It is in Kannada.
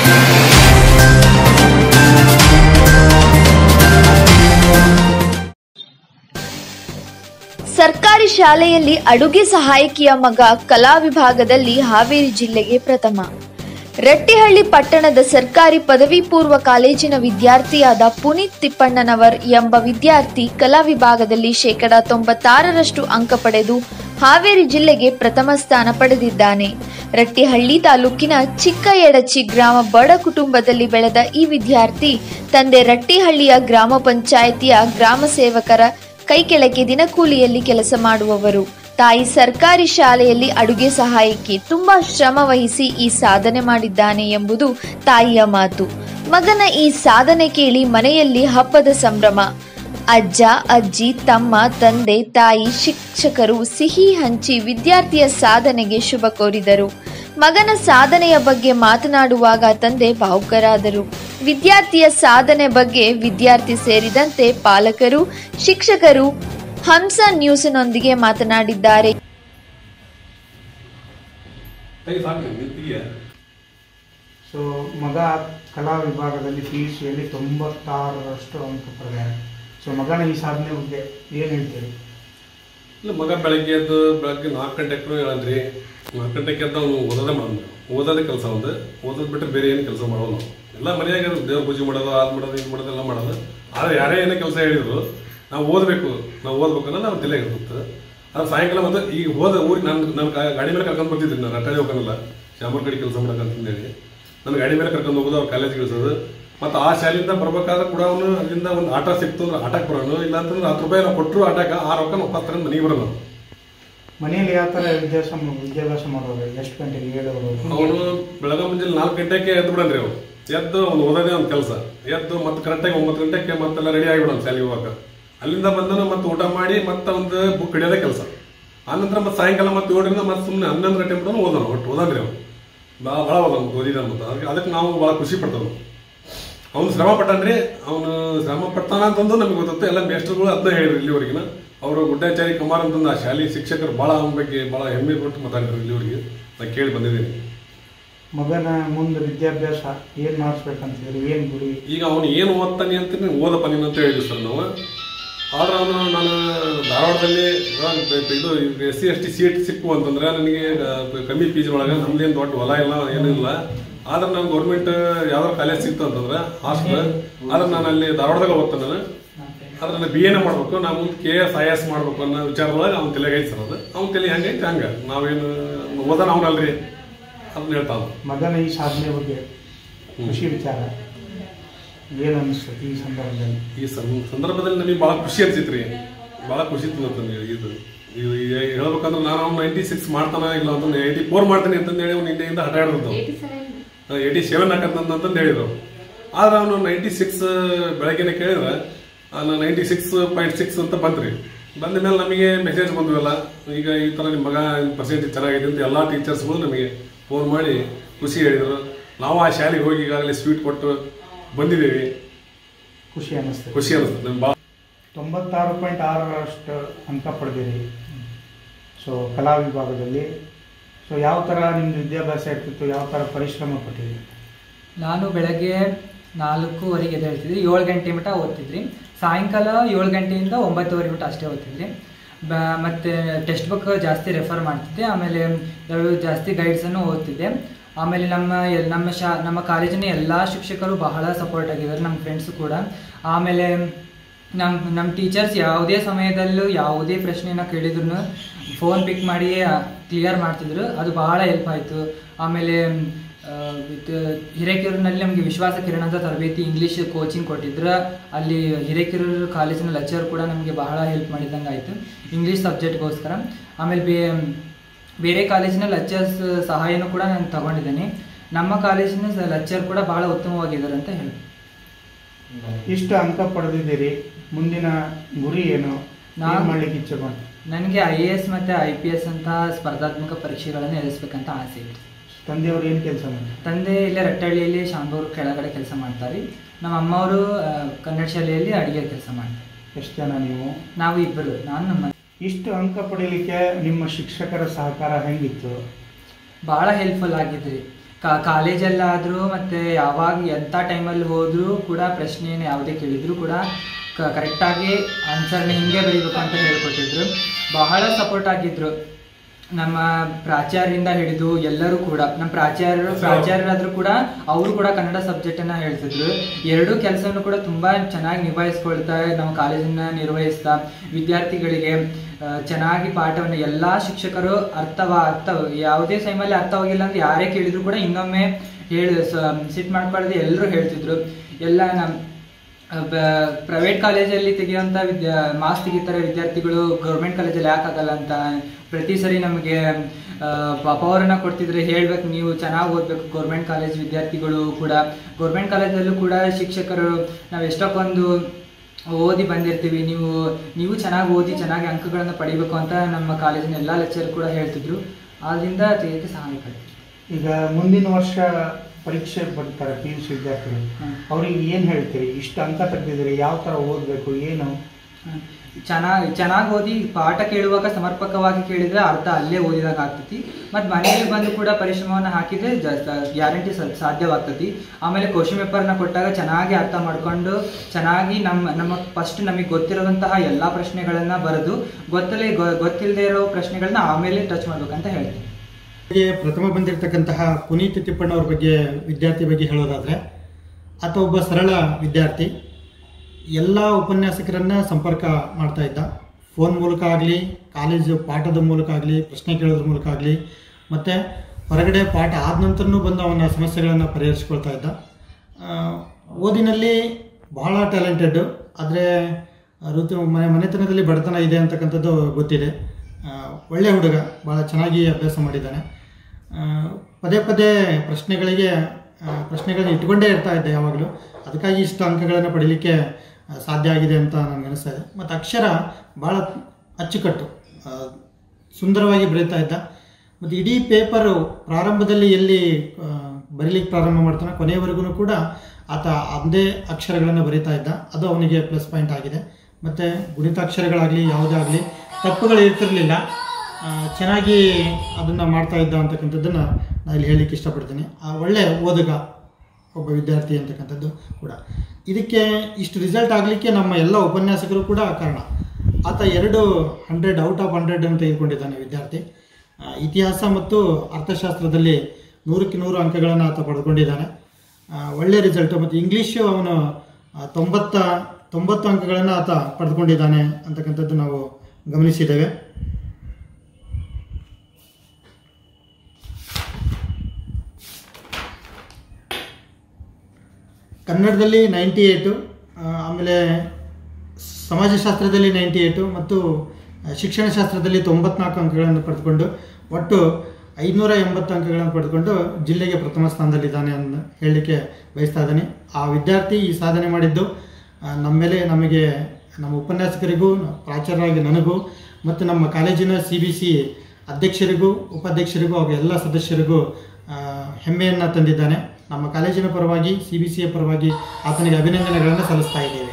ಸರ್ಕಾರಿ ಶಾಲೆಯಲ್ಲಿ ಅಡುಗೆ ಸಹಾಯಕಿಯ ಮಗ ಕಲಾ ವಿಭಾಗದಲ್ಲಿ ಹಾವೇರಿ ಜಿಲ್ಲೆಗೆ ಪ್ರಥಮ ರಟ್ಟಿಹಳ್ಳಿ ಪಟ್ಟಣದ ಸರ್ಕಾರಿ ಪದವಿ ಪೂರ್ವ ಕಾಲೇಜಿನ ವಿದ್ಯಾರ್ಥಿಯಾದ ಪುನೀತ್ ತಿಪ್ಪಣ್ಣನವರ್ ಎಂಬ ವಿದ್ಯಾರ್ಥಿ ಕಲಾ ವಿಭಾಗದಲ್ಲಿ ಶೇಕಡ ತೊಂಬತ್ತಾರರಷ್ಟು ಅಂಕ ಪಡೆದು ಹಾವೇರಿ ಜಿಲ್ಲೆಗೆ ಪ್ರಥಮ ಸ್ಥಾನ ಪಡೆದಿದ್ದಾನೆ ರಟ್ಟಿಹಳ್ಳಿ ತಾಲೂಕಿನ ಚಿಕ್ಕ ಎಡಚಿ ಗ್ರಾಮ ಬಡ ಕುಟುಂಬದಲ್ಲಿ ಬೆಳೆದ ಈ ವಿದ್ಯಾರ್ಥಿ ತಂದೆ ರಟ್ಟಿಹಳ್ಳಿಯ ಗ್ರಾಮ ಪಂಚಾಯಿತಿಯ ಗ್ರಾಮ ಸೇವಕರ ಕೈ ಕೆಳಗೆ ದಿನಕೂಲಿಯಲ್ಲಿ ಕೆಲಸ ಮಾಡುವವರು ತಾಯಿ ಸರ್ಕಾರಿ ಶಾಲೆಯಲ್ಲಿ ಅಡುಗೆ ಸಹಾಯಕಿ ತುಂಬಾ ಶ್ರಮ ವಹಿಸಿ ಈ ಸಾಧನೆ ಮಾಡಿದ್ದಾನೆ ಎಂಬುದು ತಾಯಿಯ ಮಾತು ಮಗನ ಈ ಸಾಧನೆ ಕೇಳಿ ಮನೆಯಲ್ಲಿ ಹಬ್ಬದ ಸಂಭ್ರಮ ಅಜ್ಜ ಅಜ್ಜಿ ತಮ್ಮ ತಂದೆ ತಾಯಿ ಶಿಕ್ಷಕರು ಸಿಹಿ ಹಂಚಿ ವಿದ್ಯಾರ್ಥಿಯ ಸಾಧನೆಗೆ ಶುಭ ಕೋರಿದರು ಮಗನ ಸಾಧನೆಯ ಬಗ್ಗೆ ಮಾತನಾಡುವಾಗ ತಂದೆ ಭಾವುಕರಾದರು ವಿದ್ಯಾರ್ಥಿಯ ಸಾಧನೆ ಬಗ್ಗೆ ವಿದ್ಯಾರ್ಥಿ ಸೇರಿದಂತೆ ಪಾಲಕರು ಶಿಕ್ಷಕರು ಹಂಸ ನ್ಯೂಸ್ನೊಂದಿಗೆ ಮಾತನಾಡಿದ್ದಾರೆ ತೆಗಿ ಸಾಕು ನಿಂತಿಗೆ ಸೊ ಮಗ ಕಲಾ ವಿಭಾಗದಲ್ಲಿ ಪಿ ಯು ಸಿಯಲ್ಲಿ ತೊಂಬತ್ತಾರರಷ್ಟು ಅಂಕ ಪಡೆದ ಸೊ ಮಗನ ಈ ಸಾಧನೆ ಬಗ್ಗೆ ಏನು ಹೇಳ್ತೀರಿ ಇಲ್ಲ ಮಗ ಬೆಳಗ್ಗೆ ಎದ್ದು ಬೆಳಗ್ಗೆ ನಾಲ್ಕು ಗಂಟೆಗೂ ಹೇಳನ್ರಿ ನಾಲ್ಕು ಗಂಟೆಗೆ ಎದ್ದು ಅವ್ನು ಓದೋದೇ ಮಾಡೋದು ಓದೋದೇ ಕೆಲಸ ಒಂದು ಓದೋದು ಬಿಟ್ಟರೆ ಬೇರೆ ಏನು ಕೆಲಸ ಮಾಡೋದು ನಾವು ಎಲ್ಲ ಮನೆಯಾಗ ದೇವ್ರ ಪೂಜೆ ಮಾಡೋದು ಅದು ಮಾಡೋದು ಇದು ಮಾಡೋದು ಎಲ್ಲ ಮಾಡೋದು ಆದರೆ ಯಾರೇ ಏನೇ ಕೆಲಸ ಹೇಳಿದ್ರು ನಾವು ಓದಬೇಕು ನಾವು ಓದ್ಬೇಕು ಅನ್ನೋದು ನಾವು ತಲೆಗೆ ಇರುತ್ತೆ ಅದು ಸಾಯಂಕಾಲ ಮತ್ತೆ ಈಗ ಹೋದ ಊರಿಗೆ ನಾನು ನನ್ನ ಗಾಡಿ ಮೇಲೆ ಕರ್ಕೊಂಡು ಬರ್ತಿದ್ದೀನಿ ನಾನು ರಟ್ಟಾಳಿ ಹೋಗೋನಲ್ಲ ಶಾಮೂರ್ ಕಡೆ ಕೆಲಸ ಮಾಡಕ್ಕಂತಂದೇಳಿ ನನ್ನ ಗಾಡಿ ಮೇಲೆ ಕರ್ಕೊಂಡು ಹೋಗೋದು ಅವ್ರ ಕಾಲೇಜ್ ಇಳಿಸೋದು ಮತ್ತು ಆ ಶಾಲೆಯಿಂದ ಬರ್ಬೇಕಾದ್ರೆ ಕೂಡ ಅವನು ಅಲ್ಲಿಂದ ಒಂದು ಆಟ ಸಿಕ್ತು ಅಂದ್ರೆ ಆಟಕ್ಕೆ ಬರೋನು ಇಲ್ಲ ಅಂತಂದ್ರೆ ಹತ್ತು ರೂಪಾಯಿ ನಾವು ಕೊಟ್ಟರು ಆಟಕ್ಕೆ ಆ ರೊಕ್ಕ ನಾವು ಒಪ್ಪತ್ತು ಮನೆಗೆ ಬರೋನು ಮನೆಯಲ್ಲಿ ಯಾವ ಥರ ವಿದ್ಯಾಸ ವಿದ್ಯಾಭ್ಯಾಸ ಮಾಡೋರು ಎಷ್ಟು ಗಂಟೆಗೆ ಹೇಳೋರು ಅವನು ಬೆಳಗ್ಗೆ ಮುಂಜಾನೆ ನಾಲ್ಕು ಗಂಟೆಗೆ ಎದ್ದು ಬಿಡನ್ರಿ ಅವ್ನು ಎದ್ದು ಅವ್ನು ಓದೋದೇ ಒಂದು ಕೆಲಸ ಎದ್ದು ಮತ್ತೆ ಕರೆಕ್ಟಾಗಿ ಒಂಬತ್ತು ಗಂಟೆಗೆ ಮತ್ತೆಲ್ಲ ರೆಡಿ ಆಗಿಬಿಡೋನು ಶಾಲೆಗೆ ಹೋಗಕ್ಕೆ ಅಲ್ಲಿಂದ ಬಂದನು ಮತ್ತೆ ಊಟ ಮಾಡಿ ಮತ್ತೆ ಒಂದು ಬುಕ್ ಹಿಡಿಯೋದೇ ಕೆಲಸ ಆನಂತರ ಮತ್ತೆ ಸಾಯಂಕಾಲ ಮತ್ತೆ ಏಳರಿಂದ ಮತ್ತೆ ಸುಮ್ಮನೆ ಹನ್ನೊಂದು ಗಂಟೆ ಬಿಡೋನು ಓದೋನು ಒಟ್ಟು ಓದನ್ರಿ ಅವ್ನು ಭಾಳ ಭಾಳ ಓದೋನು ಓದಿದ ಮತ್ತೆ ಅದಕ್ಕೆ ಅದಕ್ಕೆ ನಾವು ಭಾಳ ಖುಷಿ ಪಡ್ತೇವೆ ಅವ್ನು ಶ್ರಮ ಪಟ್ಟನ್ರಿ ಅವನು ಶ್ರಮ ಪಡ್ತಾನ ಅಂತಂದು ನಮಗೆ ಗೊತ್ತತ್ತು ಎಲ್ಲ ಮೇಸ್ಟರ್ಗಳು ಅದನ್ನ ಹೇಳಿದ್ರು ಇಲ್ಲಿವರೆಗಿನ ಅವರು ಗುಡ್ಡಾಚಾರಿ ಕುಮಾರ್ ಅಂತಂದು ಆ ಶಾಲೆ ಶಿಕ್ಷಕರು ಭಾಳ ಅವನ ಬಗ್ಗೆ ಭಾಳ ಹೆಮ್ಮೆ ಕೊಟ್ಟು ಮಾತಾಡಿದ್ರು ಇಲ್ಲಿವರೆಗೆ ನಾನು ಕೇಳಿ ಬಂದಿದ್ದೀನಿ ಮಗನ ಮುಂದೆ ವಿದ್ಯಾಭ್ಯಾಸ ಏನು ಮಾಡಿಸ್ಬೇಕಂತಿದ್ರು ಏನು ಗುರಿ ಈಗ ಅವನು ಏನು ಓದ್ತಾನೆ ಅಂತ ನೀವು ಓದಪ್ಪ ನೀನು ಅಂತ ಹೇಳಿದ್ವಿ ಸರ್ ನಾವು ಆದ್ರೆ ಅವನು ನಾನು ಧಾರವಾಡದಲ್ಲಿ ಇವಾಗ ಇದು S C S T seat ಸಿಕ್ಕು ಅಂತಂದ್ರೆ ನನಗೆ ಆ, ಕಮ್ಮಿ ಫೀಸ್ ಒಳಗೆ ನಮ್ದೇನು ದೊಡ್ಡ ಹೊಲ ಇಲ್ಲ ಏನಿಲ್ಲ ಆದ್ರೆ ನಾನು ಗೌರ್ಮೆಂಟ್ ಯಾವ್ದಾರು ಕಾಲೇಜ್ ಸಿಕ್ತು ಅಂತಂದ್ರೆ ಹಾಸ್ಟೆಲ್ ಆದ್ರೆ ನಾನು ಅಲ್ಲಿ ಧಾರವಾಡದಾಗ ಓದ್ತಾನೆ ನಾನು ಆದ್ರೆ ನಾನು ಬಿ ಎನೇ ಮಾಡ್ಬೇಕು ನಾವು ಕೆ ಎಸ್ ಐ ಎಸ್ ಮಾಡ್ಬೇಕು ಅನ್ನೋ ವಿಚಾರದೊಳಗೆ ಅವ್ನ ತಲೆಗೆ ಐತೆ ಸರ್ ಅದು ಅವ್ನ ತಲೆ ಹೆಂಗೈತೆ ಹಂಗೆ ನಾವೇನು ಓದೋಣ ಅವನಲ್ರಿ ಅದನ್ನ ಹೇಳ್ತಾವ ಮಗನ ಈ ಸಾಧನೆ ಬಗ್ಗೆ ಖುಷಿ ವಿಚಾರ ಏನು ಅನಿಸ್ತದೆ ಈ ಸಂದರ್ಭದಲ್ಲಿ ಈ ಸಂ- ಸಂದರ್ಭದಲ್ಲಿ ನನಗೆ ಭಾಳ ಖುಷಿ ಅನ್ಸಿತ್ರಿ ಭಾಳ ಖುಷಿ ನನಗೆ ಇದು ಇದು ಈಗ ಹೇಳ್ಬೇಕಂದ್ರೆ ನಾನು ಅವ್ನು ನೈಂಟಿ ಸಿಕ್ಸ್ ಮಾಡ್ತಾನ ಇಲ್ಲ ಅಂತ ಏಯ್ಟಿ ಫೋರ್ ಮಾಡ್ತಾನೆ ಅಂತಂದು ಹೇಳಿ ಅವ್ನು ಇಂಡಿಯಿಂದ ಹಠ ಹಿಡಿದು ಏಯ್ಟಿ ಸೆವೆನ್ ಹಾಕಂತಂದು ಹೇಳಿದ್ರು ಆದ್ರೆ ಅವನು ನೈಂಟಿ ಸಿಕ್ಸ್ ಬೆಳಗ್ಗೆನೆ ಕೇಳಿದ್ರೆ ನಾನು ನೈಂಟಿ ಸಿಕ್ಸ್ ಪಾಯಿಂಟ್ ಸಿಕ್ಸ್ ಅಂತ ಬಂದ್ರಿ ಬಂದ ಮೇಲೆ ನಮಗೆ ಮೆಸೇಜ್ ಬಂದ್ವಲ್ಲ ಈಗ ಈ ಥರ ನಿಮ್ಮ ಮಗ ಪರ್ಸೆಂಟೇಜ್ ಚೆನ್ನಾಗಿದೆ ಅಂತ ಎಲ್ಲ ಟೀಚರ್ಸ್ಗಳು ನಮಗೆ ಫೋನ್ ಮಾಡಿ ಖುಷಿ ಹೇಳಿದರು ನಾವು ಆ ಶಾಲೆಗೆ ಹೋಗಿ ಈಗಾಗಲೇ ಸ್ವೀಟ್ ಕೊಟ್ಟು ಬಂದಿದ್ದೀವಿ ಖುಷಿ ಅನ್ನಿಸ್ತದೆ ಖುಷಿ ಅನಿಸ್ತದೆ ನಮ್ಗೆ ಭಾಳ ತೊಂಬತ್ತಾರು ಪಾಯಿಂಟ್ ಆರರಷ್ಟು ಅಂಕ ಪಡೆದಿರಿ ಸೊ ಕಲಾ ವಿಭಾಗದಲ್ಲಿ ಸೊ ಯಾವ ಥರ ನಿಮ್ದು ವಿದ್ಯಾಭ್ಯಾಸ ಇರ್ತಿತ್ತು ಯಾವ ಥರ ಪರಿಶ್ರಮ ಪಟ್ಟಿರಿ ನಾನು ಬೆಳಗ್ಗೆ ನಾಲ್ಕೂವರೆಗೆ ಎದ್ದೇಳ್ತಿದ್ದೆ ಏಳು ಗಂಟೆ ಮಟ್ಟ ಓದ್ತಿದ್ರಿ ಸಾಯಂಕಾಲ ಏಳು ಗಂಟೆಯಿಂದ ಒಂಬತ್ತುವರೆ ಮಟ್ಟ ಅಷ್ಟೇ ಓದ್ತಿದ್ರಿ ಬ ಮತ್ತು ಟೆಕ್ಸ್ಟ್ ಬುಕ್ ಜಾಸ್ತಿ ರೆಫರ್ ಮಾಡ್ತಿದ್ದೆ ಆಮೇಲೆ ಯಾವ್ಯಾವ ಜಾಸ್ತಿ ಗೈಡ್ಸನ್ನು ಓದ್ತಿದ್ದೆ ಆಮೇಲೆ ನಮ್ಮ ಎಲ್- ನಮ್ಮ ಶಾ ನಮ್ಮ ಕಾಲೇಜಿನ ಎಲ್ಲ ಶಿಕ್ಷಕರು ಬಹಳ ಸಪೋರ್ಟ್ ಆಗಿದ್ದಾರೆ ನಮ್ಮ ಫ್ರೆಂಡ್ಸು ಕೂಡ ಆಮೇಲೆ ನಮ್ಮ ನಮ್ಮ ಟೀಚರ್ಸ್ ಯಾವುದೇ ಸಮಯದಲ್ಲೂ ಯಾವುದೇ ಪ್ರಶ್ನೆನ ಕೇಳಿದ್ರು ಫೋನ್ ಪಿಕ್ ಮಾಡಿ ಕ್ಲಿಯರ್ ಮಾಡ್ತಿದ್ರು ಅದು ಬಹಳ ಹೆಲ್ಪ್ ಆಯಿತು ಆಮೇಲೆ ಆ, ವಿತ್ ಹಿರೇಕೆರೂರಿನಲ್ಲಿ ನಮಗೆ ವಿಶ್ವಾಸ ಕಿರಣ ಅಂತ ತರಬೇತಿ ಇಂಗ್ಲೀಷ್ ಕೋಚಿಂಗ್ ಕೊಟ್ಟಿದ್ರು ಅಲ್ಲಿ ಹಿರೇಕೆರೂರು ಕಾಲೇಜಿನ ಲೆಕ್ಚರ್ ಕೂಡ ನಮಗೆ ಬಹಳ ಹೆಲ್ಪ್ ಮಾಡಿದಂಗೆ ಆಯಿತು ಇಂಗ್ಲೀಷ್ ಸಬ್ಜೆಕ್ಟ್ಗೋಸ್ಕರ ಆಮೇಲೆ ಬೇ ಬೇರೆ ಕಾಲೇಜಿನ ಲೆಕ್ಚರ್ಸ್ ಸಹಾಯನೂ ಕೂಡ ನಾನು ತಗೊಂಡಿದ್ದೇನೆ ನಮ್ಮ ಕಾಲೇಜಿನ ಲೆಕ್ಚರ್ ಕೂಡ ಬಹಳ ಉತ್ತಮವಾಗಿದ್ದಾರೆ ಅಂತ ಹೇಳಿ ಇಷ್ಟು ಅಂಕ ಪಡೆದಿದ್ದೀರಿ ಮುಂದಿನ ಗುರಿ ಏನು ನಾನು- ಏನ್ ಮಾಡ್ಲಿಕ್ಕೆ ಇಚ್ಛೆ ಬಂತು ನನಗೆ ಐ ಎ ಎಸ್ ಮತ್ತು ಐ ಪಿ ಎಸ್ ಅಂತ ಸ್ಪರ್ಧಾತ್ಮಕ ಪರೀಕ್ಷೆಗಳನ್ನು ಎದುರಿಸ್ಬೇಕಂತ ಆಸೆ ಇದೆ ತಂದೆಯವರು ಏನು ಕೆಲಸ ಮಾಡ್ತಾರೆ ತಂದೆ ಇಲ್ಲೇ ರಟ್ಟಹಳ್ಳಿಯಲ್ಲಿ ಶಾಂಬೂರು ಕೆಳಗಡೆ ಕೆಲಸ ಮಾಡ್ತಾರೆ ನಮ್ಮ ಅಮ್ಮವರು ಆ, ಕನ್ನಡ ಶಾಲೆಯಲ್ಲಿ ಅಡುಗೆ ಕೆಲಸ ಮಾಡ್ತಾರೆ ಎಷ್ಟು ಜನ ನೀವು ನಾವು ಇಬ್ಬರು ನಾನು ನಮ್ಮ ಇಷ್ಟು ಅಂಕ ಪಡೀಲಿಕ್ಕೆ ನಿಮ್ಮ ಶಿಕ್ಷಕರ ಸಹಕಾರ ಹೆಂಗಿತ್ತು ಭಾಳ ಹೆಲ್ಪ್ಫುಲ್ ಆಗಿದ್ರಿ ಕಾ ಕಾಲೇಜಲ್ಲಾದರೂ ಮತ್ತು ಯಾವಾಗ ಎಂಥ ಟೈಮಲ್ಲಿ ಹೋದರೂ ಕೂಡ ಪ್ರಶ್ನೆಯನ್ನು ಯಾವುದೇ ಕೇಳಿದ್ರು ಕೂಡ ಕ ಕರೆಕ್ಟಾಗಿ ಆನ್ಸರ್ನ ಹಿಂಗೆ ಬರೀಬೇಕು ಅಂತ ಹೇಳ್ಕೊಟ್ಟಿದ್ರು ಬಹಳ ಸಪೋರ್ಟ್ ಆಗಿದ್ರು ನಮ್ಮ ಪ್ರಾಚಾರ್ಯರಿಂದ ಹಿಡಿದು ಎಲ್ಲರೂ ಕೂಡ ನಮ್ಮ ಪ್ರಾಚಾರ್ಯರು ಪ್ರಾಚಾರ್ಯರಾದ್ರೂ ಕೂಡ ಅವರು ಕೂಡ ಕನ್ನಡ ಸಬ್ಜೆಕ್ಟ್ ಅನ್ನ ಹೇಳ್ತಿದ್ರು ಎರಡೂ ಕೆಲಸವನ್ನು ಕೂಡ ತುಂಬಾ ಚೆನ್ನಾಗಿ ನಿಭಾಯಿಸ್ಕೊಳ್ತಾ ನಮ್ಮ ಕಾಲೇಜನ್ನ ನಿರ್ವಹಿಸ್ತಾ ವಿದ್ಯಾರ್ಥಿಗಳಿಗೆ ಆ, ಚೆನ್ನಾಗಿ ಪಾಠವನ್ನು ಎಲ್ಲಾ ಶಿಕ್ಷಕರು ಅರ್ಥವ ಅರ್ಥ ಯಾವುದೇ ಸಮಯದಲ್ಲಿ ಅರ್ಥವಾಗಿಲ್ಲ ಅಂತ ಯಾರೇ ಕೇಳಿದ್ರು ಕೂಡ ಇನ್ನೊಮ್ಮೆ ಹೇಳಿ ಸಿಟ್ ಮಾಡ್ಕೊಳ್ಳದೆ ಎಲ್ಲರೂ ಹೇಳ್ತಿದ್ರು ಎಲ್ಲ ನಮ್ಮ ಪ್ರೈವೇಟ್ ಕಾಲೇಜಲ್ಲಿ ತೆಗೆಯುವಂಥ ವಿದ್ಯಾ ಮಾರ್ಕ್ಸ್ ತೆಗಿತಾರೆ ವಿದ್ಯಾರ್ಥಿಗಳು ಗೌರ್ಮೆಂಟ್ ಕಾಲೇಜಲ್ಲಿ ಯಾಕಾಗಲ್ಲ ಅಂತ ಪ್ರತಿ ಸರಿ ನಮಗೆ ಪವರನ್ನ ಕೊಡ್ತಿದ್ರೆ ಹೇಳ್ಬೇಕು ನೀವು ಚೆನ್ನಾಗಿ ಓದಬೇಕು ಗೌರ್ಮೆಂಟ್ ಕಾಲೇಜ್ ವಿದ್ಯಾರ್ಥಿಗಳು ಕೂಡ ಗೌರ್ಮೆಂಟ್ ಕಾಲೇಜಲ್ಲೂ ಕೂಡ ಶಿಕ್ಷಕರು ನಾವು ಎಷ್ಟಕ್ಕೊಂದು ಓದಿ ಬಂದಿರ್ತೀವಿ ನೀವು ನೀವು ಚೆನ್ನಾಗಿ ಓದಿ ಚೆನ್ನಾಗಿ ಅಂಕಗಳನ್ನು ಪಡಿಬೇಕು ಅಂತ ನಮ್ಮ ಕಾಲೇಜಿನ ಎಲ್ಲ ಲೆಕ್ಚರ್ ಕೂಡ ಹೇಳ್ತಿದ್ರು ಆದ್ರಿಂದ ತೆಗೆಯೋಕ್ಕೆ ಸಹಾಯಕಾರಿ ಈಗ ಮುಂದಿನ ವರ್ಷ ಪರೀಕ್ಷೆ ಬರ್ತಾರೆ ಪಿ ಯು ಸಿ ವಿದ್ಯಾರ್ಥಿಗಳು ಹ್ಮ್. ಅವ್ರಿಗೆ ಏನು ಹೇಳ್ತೀರಿ ಇಷ್ಟು ಅಂಕ ತೆಗೆದಿದ್ದೀರಿ ಯಾವ ಥರ ಓದಬೇಕು ಏನು ಚೆನ್ನಾಗಿ ಚೆನ್ನಾಗಿ ಓದಿ ಪಾಠ ಕೇಳುವಾಗ ಸಮರ್ಪಕವಾಗಿ ಕೇಳಿದ್ರೆ ಅರ್ಥ ಅಲ್ಲೇ ಓದಿದಾಗ ಆಗ್ತೈತಿ ಮತ್ತು ಮನೆಯಲ್ಲಿ ಬಂದು ಕೂಡ ಪರಿಶ್ರಮವನ್ನು ಹಾಕಿದ್ರೆ ಗ್ಯಾರಂಟಿ ಸಾಧ್ಯವಾಗ್ತೈತಿ ಆಮೇಲೆ ಕ್ವಶನ್ ಪೇಪರ್ನ ಕೊಟ್ಟಾಗ ಚೆನ್ನಾಗಿ ಅರ್ಥ ಮಾಡ್ಕೊಂಡು ಚೆನ್ನಾಗಿ ನಮ್ಮ ನಮ್ಮ ಫಸ್ಟ್ ನಮಗೆ ಗೊತ್ತಿರುವಂತಹ ಎಲ್ಲ ಪ್ರಶ್ನೆಗಳನ್ನ ಬರೆದು ಗೊತ್ತಲೇ ಗೊತ್ತಿಲ್ಲದೆ ಇರೋ ಪ್ರಶ್ನೆಗಳನ್ನ ಆಮೇಲೆ ಟಚ್ ಮಾಡ್ಬೇಕಂತ ಹೇಳ್ತೀನಿ ಹಾಗೆ ಪ್ರಥಮ ಬಂದಿರತಕ್ಕಂತಹ ಪುನೀತ್ ತಿಪ್ಪಣ್ಣವ್ರ ಬಗ್ಗೆ ವಿದ್ಯಾರ್ಥಿ ಬಗ್ಗೆ ಹೇಳೋದಾದರೆ ಆತ ಒಬ್ಬ ಸರಳ ವಿದ್ಯಾರ್ಥಿ ಎಲ್ಲ ಉಪನ್ಯಾಸಕರನ್ನ ಸಂಪರ್ಕ ಮಾಡ್ತಾ ಇದ್ದ ಫೋನ್ ಮೂಲಕ ಆಗಲಿ ಕಾಲೇಜು ಪಾಠದ ಮೂಲಕ ಆಗಲಿ ಪ್ರಶ್ನೆ ಕೇಳೋದ್ರ ಮೂಲಕ ಆಗಲಿ ಮತ್ತು ಹೊರಗಡೆ ಪಾಠ ಆದ ನಂತರನೂ ಬಂದು ಅವನ ಸಮಸ್ಯೆಗಳನ್ನು ಪರಿಹರಿಸ್ಕೊಳ್ತಾ ಇದ್ದ ಆ, ಓದಿನಲ್ಲಿ ಬಹಳ ಟ್ಯಾಲೆಂಟೆಡ್ ಆದರೆ ಋತು ಮನೆ ಮನೆತನದಲ್ಲಿ ಬಡತನ ಇದೆ ಅಂತಕ್ಕಂಥದ್ದು ಗೊತ್ತಿದೆ ಆ, ಒಳ್ಳೆಯ ಹುಡುಗ ಭಾಳ ಚೆನ್ನಾಗಿ ಅಭ್ಯಾಸ ಮಾಡಿದ್ದಾನೆ ಆ, ಪದೇ ಪದೇ ಪ್ರಶ್ನೆಗಳಿಗೆ ಆ, ಪ್ರಶ್ನೆಗಳನ್ನ ಇಟ್ಕೊಂಡೇ ಇರ್ತಾ ಇದ್ದೆ ಯಾವಾಗಲೂ ಅದಕ್ಕಾಗಿ ಇಷ್ಟು ಅಂಕಗಳನ್ನು ಪಡೀಲಿಕ್ಕೆ ಆ, ಸಾಧ್ಯ ಆಗಿದೆ ಅಂತ ನನಗೆ ಅನಿಸ್ತಾ ಇದೆ ಮತ್ತು ಅಕ್ಷರ ಭಾಳ ಅಚ್ಚುಕಟ್ಟು ಆ, ಸುಂದರವಾಗಿ ಬರೀತಾ ಇದ್ದ ಮತ್ತು ಇಡೀ ಪೇಪರು ಪ್ರಾರಂಭದಲ್ಲಿ ಎಲ್ಲಿ ಆ, ಬರೀಲಿಕ್ಕೆ ಪ್ರಾರಂಭ ಮಾಡ್ತಾನೆ ಕೊನೆಯವರೆಗೂ ಕೂಡ ಆತ ಅದೇ ಅಕ್ಷರಗಳನ್ನು ಬರೀತಾ ಇದ್ದ ಅದು ಅವನಿಗೆ ಪ್ಲಸ್ ಪಾಯಿಂಟ್ ಆಗಿದೆ ಮತ್ತು ಗುಣಿತಾಕ್ಷರಗಳಾಗಲಿ ಯಾವುದೇ ಆಗಲಿ ತಪ್ಪುಗಳು ಇರ್ತಿರಲಿಲ್ಲ ಆ, ಚೆನ್ನಾಗಿ ಅದನ್ನು ಮಾಡ್ತಾ ಇದ್ದ ಅಂತಕ್ಕಂಥದ್ದನ್ನು ನಾನು ಇಲ್ಲಿ ಹೇಳಲಿಕ್ಕೆ ಇಷ್ಟಪಡ್ತೀನಿ ಆ ಒಳ್ಳೆ ಓದುಗ ಒಬ್ಬ ವಿದ್ಯಾರ್ಥಿ ಅಂತಕ್ಕಂಥದ್ದು ಕೂಡ ಇದಕ್ಕೆ ಇಷ್ಟು ರಿಸಲ್ಟ್ ಆಗಲಿಕ್ಕೆ ನಮ್ಮ ಎಲ್ಲ ಉಪನ್ಯಾಸಕರು ಕೂಡ ಕಾರಣ ಆತ ಎರಡು ಹಂಡ್ರೆಡ್ ಔಟ್ ಆಫ್ ಹಂಡ್ರೆಡ್ ಅಂತ ತೆಗೆದುಕೊಂಡಿದ್ದಾನೆ ವಿದ್ಯಾರ್ಥಿ ಆ, ಇತಿಹಾಸ ಮತ್ತು ಅರ್ಥಶಾಸ್ತ್ರದಲ್ಲಿ ನೂರಕ್ಕೆ ನೂರು ಅಂಕಗಳನ್ನು ಆತ ಪಡೆದುಕೊಂಡಿದ್ದಾನೆ ಆ, ಒಳ್ಳೆ ರಿಸಲ್ಟು ಮತ್ತು ಇಂಗ್ಲೀಷು ಅವನು ಆ, ತೊಂಬತ್ತ ತೊಂಬತ್ತು ಅಂಕಗಳನ್ನು ಆತ ಪಡೆದುಕೊಂಡಿದ್ದಾನೆ ಅಂತಕ್ಕಂಥದ್ದು ನಾವು ಗಮನಿಸಿದ್ದೇವೆ ಕನ್ನಡದಲ್ಲಿ ನೈಂಟಿ ಏಯ್ಟು ಆಮೇಲೆ ಸಮಾಜಶಾಸ್ತ್ರದಲ್ಲಿ ನೈಂಟಿ ಏಯ್ಟು ಮತ್ತು ಆ, ಶಿಕ್ಷಣಶಾಸ್ತ್ರದಲ್ಲಿ ತೊಂಬತ್ನಾಲ್ಕು ಅಂಕಗಳನ್ನು ಪಡೆದುಕೊಂಡು ಒಟ್ಟು ಐನೂರ ಎಂಬತ್ತು ಅಂಕಗಳನ್ನು ಪಡೆದುಕೊಂಡು ಜಿಲ್ಲೆಗೆ ಪ್ರಥಮ ಸ್ಥಾನದಲ್ಲಿದ್ದಾನೆ ಅಂತ ಹೇಳಲಿಕ್ಕೆ ಬಯಸ್ತಾ ಇದ್ದಾನೆ ಆ ವಿದ್ಯಾರ್ಥಿ ಈ ಸಾಧನೆ ಮಾಡಿದ್ದು ಆ, ನಮ್ಮ ಮೇಲೆ ನಮಗೆ ನಮ್ಮ ಉಪನ್ಯಾಸಕರಿಗೂ ಪ್ರಾಚಾರ್ಯರಾಗಿ ನನಗೂ ಮತ್ತು ನಮ್ಮ ಕಾಲೇಜಿನ ಸಿ ಬಿ ಸಿ ಅಧ್ಯಕ್ಷರಿಗೂ ಉಪಾಧ್ಯಕ್ಷರಿಗೂ ಹಾಗೂ ಎಲ್ಲ ಸದಸ್ಯರಿಗೂ ಆ, ಹೆಮ್ಮೆಯನ್ನು ತಂದಿದ್ದಾನೆ ನಮ್ಮ ಕಾಲೇಜಿನ ಪರವಾಗಿ ಸಿ ಬಿ ಸಿಯ ಪರವಾಗಿ ಆತನಿಗೆ ಅಭಿನಂದನೆಗಳನ್ನು ಸಲ್ಲಿಸ್ತಾ ಇದ್ದೇವೆ